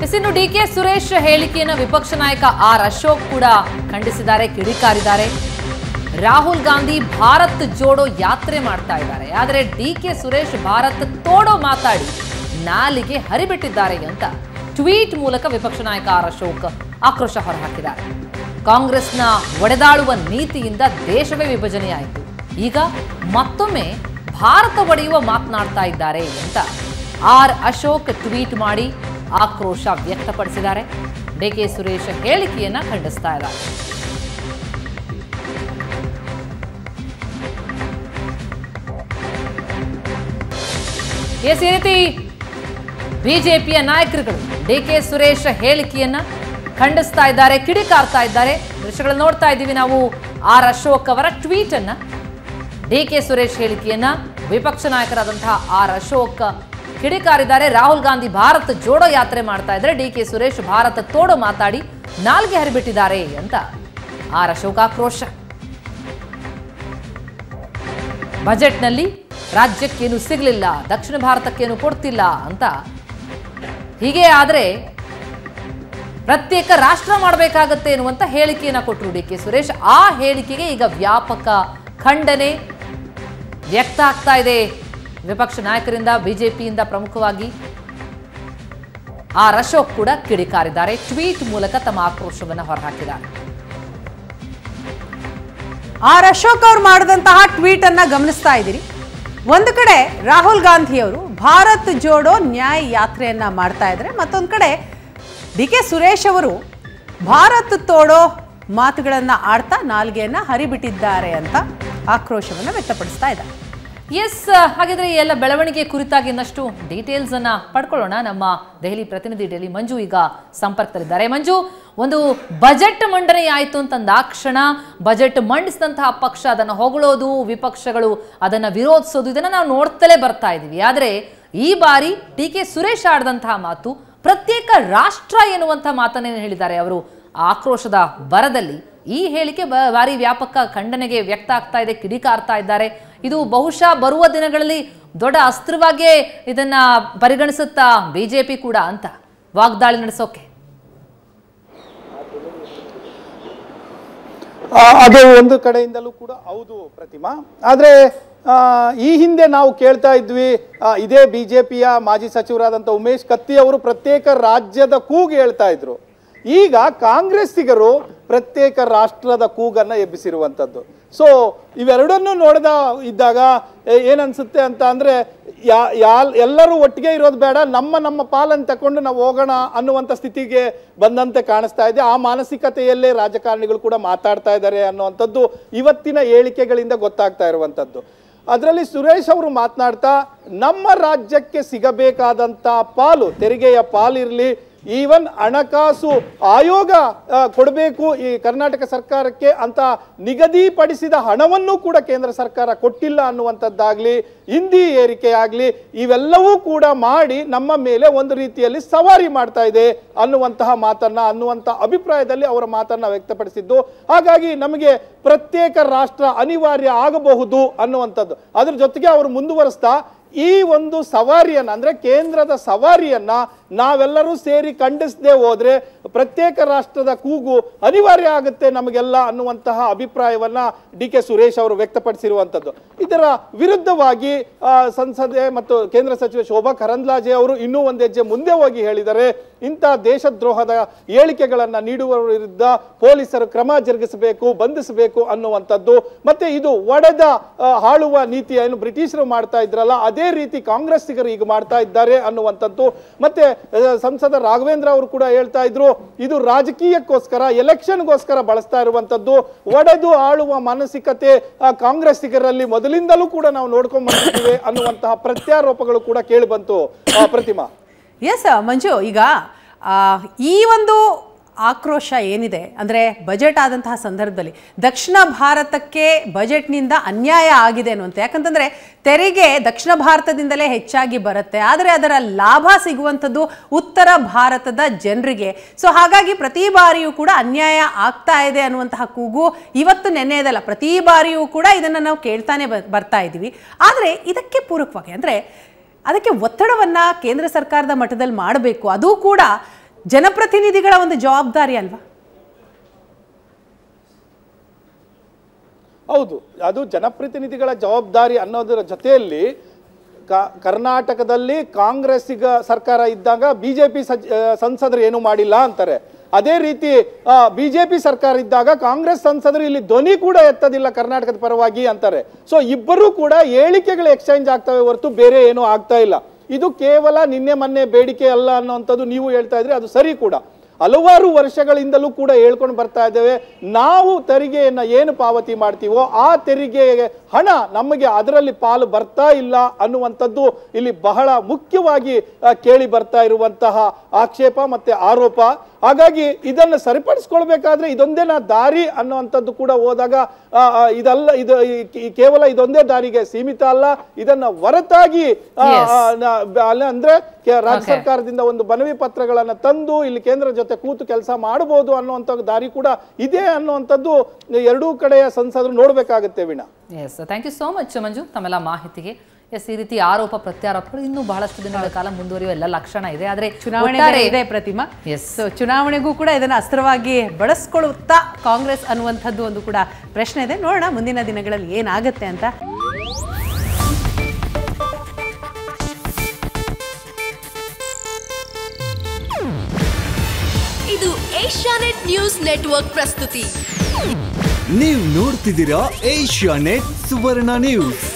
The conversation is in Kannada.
ಎಸ್ ಇನ್ನು ಡಿ ಕೆ ಸುರೇಶ್ ಹೇಳಿಕೆಯನ್ನು ವಿಪಕ್ಷ ನಾಯಕ ಆರ್ ಅಶೋಕ್ ಕೂಡ ಖಂಡಿಸಿದ್ದಾರೆ ಕಿಡಿಕಾರಿದ್ದಾರೆ ರಾಹುಲ್ ಗಾಂಧಿ ಭಾರತ್ ಜೋಡೋ ಯಾತ್ರೆ ಮಾಡ್ತಾ ಇದ್ದಾರೆ ಆದರೆ ಡಿ ಕೆ ಸುರೇಶ್ ಭಾರತ್ ತೋಡೋ ಮಾತಾಡಿ ನಾಲಿಗೆ ಹರಿಬಿಟ್ಟಿದ್ದಾರೆ ಅಂತ ಟ್ವೀಟ್ ಮೂಲಕ ವಿಪಕ್ಷ ನಾಯಕ ಆರ್ ಅಶೋಕ್ ಆಕ್ರೋಶ ಹೊರಹಾಕಿದ್ದಾರೆ ಕಾಂಗ್ರೆಸ್ನ ಒಡೆದಾಳುವ ನೀತಿಯಿಂದ ದೇಶವೇ ವಿಭಜನೆಯಾಯಿತು ಈಗ ಮತ್ತೊಮ್ಮೆ ಭಾರತ ಒಡೆಯುವ ಮಾತನಾಡ್ತಾ ಇದ್ದಾರೆ ಅಂತ ಆರ್ ಅಶೋಕ್ ಟ್ವೀಟ್ ಮಾಡಿ ಆಕ್ರೋಶ ವ್ಯಕ್ತಪಡಿಸಿದ್ದಾರೆ ಡಿಕೆ ಸುರೇಶ್ ಹೇಳಿಕೆಯನ್ನ ಖಂಡಿಸ್ತಾ ಇದ್ದಾರೆ ಎಸ್ ಈ ರೀತಿ ಬಿಜೆಪಿಯ ನಾಯಕರುಗಳು ಡಿ ಕೆ ಸುರೇಶ್ ಹೇಳಿಕೆಯನ್ನ ಖಂಡಿಸ್ತಾ ಇದ್ದಾರೆ ಕಿಡಿಕಾರ್ತಾ ಇದ್ದಾರೆ ದೃಶ್ಯಗಳನ್ನು ನೋಡ್ತಾ ಇದ್ದೀವಿ ನಾವು ಆರ್ ಅಶೋಕ್ ಅವರ ಟ್ವೀಟ್ ಅನ್ನ ಡಿ ಕೆ ಸುರೇಶ್ ಹೇಳಿಕೆಯನ್ನ ವಿಪಕ್ಷ ನಾಯಕರಾದಂತಹ ಆರ್ ಅಶೋಕ್ ಕಿಡಿಕಾರಿದ್ದಾರೆ ರಾಹುಲ್ ಗಾಂಧಿ ಭಾರತ್ ಜೋಡೋ ಯಾತ್ರೆ ಮಾಡ್ತಾ ಇದ್ದಾರೆ ಡಿ ಕೆ ಸುರೇಶ್ ಭಾರತ ತೋಡೋ ಮಾತಾಡಿ ನಾಲ್ಗೆ ಹರಿಬಿಟ್ಟಿದ್ದಾರೆ ಅಂತ ಆರ್ ಅಶೋಕ್ ಆಕ್ರೋಶ ಬಜೆಟ್ನಲ್ಲಿ ರಾಜ್ಯಕ್ಕೇನು ಸಿಗಲಿಲ್ಲ ದಕ್ಷಿಣ ಭಾರತಕ್ಕೇನು ಕೊಡ್ತಿಲ್ಲ ಅಂತ ಹೀಗೆ ಆದರೆ ಪ್ರತ್ಯೇಕ ರಾಷ್ಟ್ರ ಮಾಡಬೇಕಾಗತ್ತೆ ಎನ್ನುವಂತ ಹೇಳಿಕೆಯನ್ನ ಕೊಟ್ಟರು ಡಿ ಕೆ ಸುರೇಶ್ ಆ ಹೇಳಿಕೆಗೆ ಈಗ ವ್ಯಾಪಕ ಖಂಡನೆ ವ್ಯಕ್ತ ಆಗ್ತಾ ಇದೆ ವಿಪಕ್ಷ ನಾಯಕರಿಂದ ಬಿಜೆಪಿಯಿಂದ ಪ್ರಮುಖವಾಗಿ ಆರ್ ಅಶೋಕ್ ಕೂಡ ಕಿಡಿಕಾರಿದ್ದಾರೆ ಟ್ವೀಟ್ ಮೂಲಕ ತಮ್ಮ ಆಕ್ರೋಶವನ್ನು ಹೊರಹಾಕಿದ್ದಾರೆ ಆರ್ ಅಶೋಕ್ ಅವ್ರು ಮಾಡಿದಂತಹ ಟ್ವೀಟ್ ಅನ್ನ ಗಮನಿಸ್ತಾ ಇದ್ದೀರಿ ಒಂದು ಕಡೆ ರಾಹುಲ್ ಗಾಂಧಿ ಅವರು ಭಾರತ್ ಜೋಡೋ ನ್ಯಾಯ ಯಾತ್ರೆಯನ್ನ ಮಾಡ್ತಾ ಇದ್ದಾರೆ ಮತ್ತೊಂದು ಕಡೆ ಡಿ ಕೆ ಸುರೇಶ್ ಅವರು ಭಾರತ್ ತೋಡೋ ಮಾತುಗಳನ್ನ ಆಡ್ತಾ ನಾಲ್ಗೆಯನ್ನ ಹರಿಬಿಟ್ಟಿದ್ದಾರೆ ಅಂತ ಆಕ್ರೋಶವನ್ನ ವ್ಯಕ್ತಪಡಿಸ್ತಾ ಇದ್ದಾರೆ ಎಸ್ ಹಾಗಿದ್ರೆ ಈ ಎಲ್ಲ ಬೆಳವಣಿಗೆ ಕುರಿತಾಗಿ ಇನ್ನಷ್ಟು ಡೀಟೇಲ್ಸ್ ಅನ್ನ ಪಡ್ಕೊಳ್ಳೋಣ ನಮ್ಮ ದೆಹಲಿ ಪ್ರತಿನಿಧಿ ಡೆಲ್ಲಿ ಮಂಜು ಈಗ ಸಂಪರ್ಕದಲ್ಲಿದ್ದಾರೆ ಮಂಜು ಒಂದು ಬಜೆಟ್ ಮಂಡನೆ ಆಯಿತು ಅಂತಂದಾಕ್ಷಣ ಬಜೆಟ್ ಮಂಡಿಸಿದಂತಹ ಪಕ್ಷ ಅದನ್ನು ಹೊಗಳೋದು ವಿಪಕ್ಷಗಳು ಅದನ್ನು ವಿರೋಧಿಸೋದು ಇದನ್ನು ನಾವು ನೋಡ್ತಲೇ ಬರ್ತಾ ಇದ್ದೀವಿ ಆದರೆ ಈ ಬಾರಿ ಟಿ ಕೆ ಸುರೇಶ್ ಆಡಿದಂತಹ ಮಾತು ಪ್ರತ್ಯೇಕ ರಾಷ್ಟ್ರ ಎನ್ನುವಂಥ ಮಾತನ್ನೇನು ಹೇಳಿದ್ದಾರೆ ಅವರು ಆಕ್ರೋಶದ ಬರದಲ್ಲಿ ಈ ಹೇಳಿಕೆ ಬ- ಭಾರಿ ವ್ಯಾಪಕ ಖಂಡನೆಗೆ ವ್ಯಕ್ತ ಆಗ್ತಾ ಇದೆ ಕಿಡಿಕಾರ್ತಾ ಇದ್ದಾರೆ ಇದು ಬಹುಶಃ ಬರುವ ದಿನಗಳಲ್ಲಿ ದೊಡ್ಡ ಅಸ್ತ್ರವಾಗಿಯೇ ಇದನ್ನ ಪರಿಗಣಿಸುತ್ತಾ ಬಿಜೆಪಿ ಕೂಡ ಅಂತ ವಾಗ್ದಾಳಿ ನಡೆಸೋಕೆ ಆ, ಅದು ಒಂದು ಕಡೆಯಿಂದಲೂ ಕೂಡ ಹೌದು ಪ್ರತಿಮಾ ಆದರೆ ಈ ಹಿಂದೆ ನಾವು ಕೇಳ್ತಾ ಇದ್ವಿ ಆ, ಇದೇ ಬಿ ಜೆ ಪಿಯ ಮಾಜಿ ಸಚಿವರಾದಂಥ ಉಮೇಶ್ ಕತ್ತಿ ಅವರು ಪ್ರತ್ಯೇಕ ರಾಜ್ಯದ ಕೂಗು ಹೇಳ್ತಾ ಇದ್ರು ಈಗ ಕಾಂಗ್ರೆಸ್ಸಿಗರು ಪ್ರತ್ಯೇಕ ರಾಷ್ಟ್ರದ ಕೂಗನ್ನು ಎಬ್ಬಿಸಿರುವಂಥದ್ದು ಸೊ ಇವೆರಡನ್ನೂ ನೋಡಿದ ಇದ್ದಾಗ ಏ- ಏನನ್ಸುತ್ತೆ ಅಂತ ಅಂದರೆ ಯಾ ಯಾಲ್ ಎಲ್ಲರೂ ಒಟ್ಟಿಗೆ ಇರೋದು ಬೇಡ ನಮ್ಮ ನಮ್ಮ ಪಾಲನ್ನು ತಕೊಂಡು ನಾವು ಹೋಗೋಣ ಅನ್ನುವಂಥ ಸ್ಥಿತಿಗೆ ಬಂದಂತೆ ಕಾಣಿಸ್ತಾ ಇದೆ ಆ ಮಾನಸಿಕತೆಯಲ್ಲೇ ರಾಜಕಾರಣಿಗಳು ಕೂಡ ಮಾತಾಡ್ತಾ ಇದ್ದಾರೆ ಅನ್ನುವಂಥದ್ದು ಇವತ್ತಿನ ಹೇಳಿಕೆಗಳಿಂದ ಗೊತ್ತಾಗ್ತಾ ಇರುವಂಥದ್ದು ಅದರಲ್ಲಿ ಸುರೇಶ್ ಅವರು ಮಾತನಾಡ್ತಾ ನಮ್ಮ ರಾಜ್ಯಕ್ಕೆ ಸಿಗಬೇಕಾದಂಥ ಪಾಲು ತೆರಿಗೆಯ ಪಾಲಿರಲಿ ಈವನ್ ಹಣಕಾಸು ಆಯೋಗ ಆ, ಕೊಡಬೇಕು ಈ ಕರ್ನಾಟಕ ಸರ್ಕಾರಕ್ಕೆ ಅಂತ ನಿಗದಿಪಡಿಸಿದ ಹಣವನ್ನು ಕೂಡ ಕೇಂದ್ರ ಸರ್ಕಾರ ಕೊಟ್ಟಿಲ್ಲ ಅನ್ನುವಂಥದ್ದಾಗ್ಲಿ ಹಿಂದಿ ಏರಿಕೆ ಆಗಲಿ ಇವೆಲ್ಲವೂ ಕೂಡ ಮಾಡಿ ನಮ್ಮ ಮೇಲೆ ಒಂದು ರೀತಿಯಲ್ಲಿ ಸವಾರಿ ಮಾಡ್ತಾ ಇದೆ ಅನ್ನುವಂತಹ ಮಾತನ್ನ ಅನ್ನುವಂಥ ಅಭಿಪ್ರಾಯದಲ್ಲಿ ಅವರ ಮಾತನ್ನ ವ್ಯಕ್ತಪಡಿಸಿದ್ದು ಹಾಗಾಗಿ ನಮಗೆ ಪ್ರತ್ಯೇಕ ರಾಷ್ಟ್ರ ಅನಿವಾರ್ಯ ಆಗಬಹುದು ಅನ್ನುವಂಥದ್ದು ಅದ್ರ ಜೊತೆಗೆ ಅವರು ಮುಂದುವರಿಸ್ತಾ ಈ ಒಂದು ಸವಾರಿಯನ್ನ ಅಂದ್ರೆ ಕೇಂದ್ರದ ಸವಾರಿಯನ್ನ ನಾವೆಲ್ಲರೂ ಸೇರಿ ಖಂಡಿಸದೆ ಹೋದ್ರೆ ಪ್ರತ್ಯೇಕ ರಾಷ್ಟ್ರದ ಕೂಗು ಅನಿವಾರ್ಯ ಆಗುತ್ತೆ ನಮಗೆಲ್ಲ ಅನ್ನುವಂತಹ ಅಭಿಪ್ರಾಯವನ್ನ ಡಿ ಕೆ ಸುರೇಶ್ ಅವರು ವ್ಯಕ್ತಪಡಿಸಿರುವಂಥದ್ದು ಇದರ ವಿರುದ್ಧವಾಗಿ ಆ, ಸಂಸದೆ ಮತ್ತು ಕೇಂದ್ರ ಸಚಿವೆ ಶೋಭಾ ಕರಂದ್ಲಾಜೆ ಅವರು ಇನ್ನೂ ಒಂದು ಹೆಜ್ಜೆ ಮುಂದೆ ಹೋಗಿ ಹೇಳಿದ್ದಾರೆ ಇಂಥ ದೇಶದ್ರೋಹದ ಹೇಳಿಕೆಗಳನ್ನ ನೀಡುವವರ ವಿರುದ್ಧ ಪೊಲೀಸರು ಕ್ರಮ ಜರುಗಿಸಬೇಕು ಬಂಧಿಸಬೇಕು ಅನ್ನುವಂಥದ್ದು ಮತ್ತೆ ಇದು ಒಡೆದ ಆ, ಆಳುವ ನೀತಿ ಏನು ಬ್ರಿಟಿಷರು ಮಾಡ್ತಾ ಇದ್ರಲ್ಲ ಅದೇ ರೀತಿ ಕಾಂಗ್ರೆಸ್ಸಿಗರು ಈಗ ಮಾಡ್ತಾ ಇದ್ದಾರೆ ಅನ್ನುವಂಥದ್ದು ಮತ್ತೆ ಆ, ಸಂಸದ ರಾಘವೇಂದ್ರ ಅವರು ಕೂಡ ಹೇಳ್ತಾ ಇದ್ರು ಇದು ರಾಜಕೀಯಕ್ಕೋಸ್ಕರ ಎಲೆಕ್ಷನ್ಗೋಸ್ಕರ ಬಳಸ್ತಾ ಇರುವಂತದ್ದು ಒಡೆದು ಆಳುವ ಮಾನಸಿಕತೆ ಆ, ಕಾಂಗ್ರೆಸ್ಸಿಗರಲ್ಲಿ ಮೊದಲಿಂದಲೂ ಕೂಡ ನಾವು ನೋಡ್ಕೊಂಡ್ ಬಂದಿದ್ದೀವಿ ಅನ್ನುವಂತಹ ಪ್ರತ್ಯಾರೋಪಗಳು ಕೂಡ ಕೇಳಿ ಬಂತು ಆ, ಪ್ರತಿಮಾ ಎಸ್ ಮಂಜು ಈಗ ಆ, ಈ ಒಂದು ಆಕ್ರೋಶ ಏನಿದೆ ಅಂದರೆ ಬಜೆಟ್ ಆದಂತಹ ಸಂದರ್ಭದಲ್ಲಿ ದಕ್ಷಿಣ ಭಾರತಕ್ಕೆ ಬಜೆಟ್ನಿಂದ ಅನ್ಯಾಯ ಆಗಿದೆ ಅನ್ನುವಂಥ ಯಾಕಂತಂದರೆ ತೆರಿಗೆ ದಕ್ಷಿಣ ಭಾರತದಿಂದಲೇ ಹೆಚ್ಚಾಗಿ ಬರುತ್ತೆ ಆದರೆ ಅದರ ಲಾಭ ಸಿಗುವಂಥದ್ದು ಉತ್ತರ ಭಾರತದ ಜನರಿಗೆ ಸೊ ಹಾಗಾಗಿ ಪ್ರತಿ ಬಾರಿಯೂ ಕೂಡ ಅನ್ಯಾಯ ಆಗ್ತಾ ಇದೆ ಅನ್ನುವಂತಹ ಕೂಗು ಇವತ್ತು ನೆನ್ನೆಯದಲ್ಲ ಪ್ರತಿ ಬಾರಿಯೂ ಕೂಡ ಇದನ್ನು ನಾವು ಕೇಳ್ತಾನೆ ಬ- ಬರ್ತಾ ಇದ್ದೀವಿ ಆದರೆ ಇದಕ್ಕೆ ಪೂರಕವಾಗಿ ಅಂದರೆ ಅದಕ್ಕೆ ಒತ್ತಡವನ್ನು ಕೇಂದ್ರ ಸರ್ಕಾರದ ಮಟ್ಟದಲ್ಲಿ ಮಾಡಬೇಕು ಅದು ಕೂಡ ಜನಪ್ರತಿನಿಧಿಗಳ ಒಂದು ಜವಾಬ್ದಾರಿ ಅಲ್ವಾ ಹೌದು ಅದು ಜನಪ್ರತಿನಿಧಿಗಳ ಜವಾಬ್ದಾರಿ ಅನ್ನೋದರ ಜೊತೆಯಲ್ಲಿ ಕ- ಕರ್ನಾಟಕದಲ್ಲಿ ಕಾಂಗ್ರೆಸ್ಸಿಗ ಸರ್ಕಾರ ಇದ್ದಾಗ ಬಿಜೆಪಿ ಸಂಸದರು ಏನು ಮಾಡಿಲ್ಲ ಅಂತಾರೆ ಅದೇ ರೀತಿ ಬಿಜೆಪಿ ಸರ್ಕಾರ ಇದ್ದಾಗ ಕಾಂಗ್ರೆಸ್ ಸಂಸದರು ಇಲ್ಲಿ ಧ್ವನಿ ಕೂಡ ಎತ್ತದಿಲ್ಲ ಕರ್ನಾಟಕದ ಪರವಾಗಿ ಅಂತಾರೆ ಸೊ ಇಬ್ಬರೂ ಕೂಡ ಹೇಳಿಕೆಗಳು ಎಕ್ಸ್ಚೇಂಜ್ ಆಗ್ತವೆ ಹೊರತು ಬೇರೆ ಏನೂ ಆಗ್ತಾ ಇಲ್ಲ ಇದು ಕೇವಲ ನಿನ್ನೆ ಮೊನ್ನೆ ಬೇಡಿಕೆ ಅಲ್ಲ ಅನ್ನೋಂಥದ್ದು ನೀವು ಹೇಳ್ತಾ ಇದ್ರೆ ಅದು ಸರಿ ಕೂಡ ಹಲವಾರು ವರ್ಷಗಳಿಂದಲೂ ಕೂಡ ಹೇಳ್ಕೊಂಡು ಬರ್ತಾ ಇದ್ದೇವೆ ನಾವು ತೆರಿಗೆಯನ್ನ ಏನು ಪಾವತಿ ಮಾಡ್ತೀವೋ ಆ ತೆರಿಗೆಗೆ ಹಣ ನಮಗೆ ಅದರಲ್ಲಿ ಪಾಲು ಬರ್ತಾ ಇಲ್ಲ ಅನ್ನುವಂಥದ್ದು ಇಲ್ಲಿ ಬಹಳ ಮುಖ್ಯವಾಗಿ ಆ, ಕೇಳಿ ಬರ್ತಾ ಇರುವಂತಹ ಆಕ್ಷೇಪ ಮತ್ತೆ ಆರೋಪ ಹಾಗಾಗಿ ಇದನ್ನು ಸರಿಪಡಿಸ್ಕೊಳ್ಬೇಕಾದ್ರೆ ಇದೊಂದೇನ ದಾರಿ ಅನ್ನುವಂಥದ್ದು ಕೂಡ ಹೋದಾಗ ಆ, ಆ, ಇದಲ್ಲ ಇದು ಈ- ಈ ಕೇವಲ ಇದೊಂದೇ ದಾರಿಗೆ ಸೀಮಿತ ಅಲ್ಲ ಇದನ್ನ ಹೊರತಾಗಿ ಆ, Yes. ಆ, ನ- ಅಲ್ಲ ಅಂದ್ರೆ ಕೆ- ರಾಜ್ಯ Okay. ಸರ್ಕಾರದಿಂದ ಒಂದು ಮನವಿ ಪತ್ರಗಳನ್ನ ತಂದು ಇಲ್ಲಿ ಕೇಂದ್ರ ಜೊತೆ ಕೂತು ಕೆಲಸ ಮಾಡಬಹುದು ಅನ್ನುವಂಥ ದಾರಿ ಕೂಡ ಇದೆ ಅನ್ನುವಂಥದ್ದು ಎರಡೂ ಕಡೆಯ ಸಂಸದರು ನೋಡ್ಬೇಕಾಗತ್ತೆ Veena yes thank you so much Manju ತಮ್ಮೆಲ್ಲ ಮಾಹಿತಿಗೆ ಎಸ್ ಈ ರೀತಿ ಆರೋಪ ಪ್ರತ್ಯಾರೋಪಗಳು ಇನ್ನೂ ಬಹಳಷ್ಟು ದಿನಗಳ ಕಾಲ ಮುಂದುವರಿಯುವ ಎಲ್ಲ ಲಕ್ಷಣ ಇದೆ ಆದ್ರೆ ಚುನಾವಣೆ ಒಟ್ಟಾರೆ- ಬೇರೆ ಇದೆ ಪ್ರತಿಮಾ ಎಸ್ ಸೊ ಚುನಾವಣೆಗೂ ಕೂಡ ಇದನ್ನು ಅಸ್ತ್ರವಾಗಿ ಬಳಸ್ಕೊಳ್ಳುತ್ತಾ ಕಾಂಗ್ರೆಸ್ ಅನ್ನುವಂಥದ್ದು ಒಂದು ಕೂಡ ಪ್ರಶ್ನೆ ಇದೆ ನೋಡೋಣ ಮುಂದಿನ ದಿನಗಳಲ್ಲಿ ಏನಾಗುತ್ತೆ ಅಂತ ಇದು ಏಷ್ಯಾನೆಟ್ ನ್ಯೂಸ್ ನೆಟ್ವರ್ಕ್ ಪ್ರಸ್ತುತಿ ನೀವು ನೋಡ್ತಿದ್ದೀರಾ ಏಷ್ಯಾ ನೆಟ್ ಸುವರ್ಣ ನ್ಯೂಸ್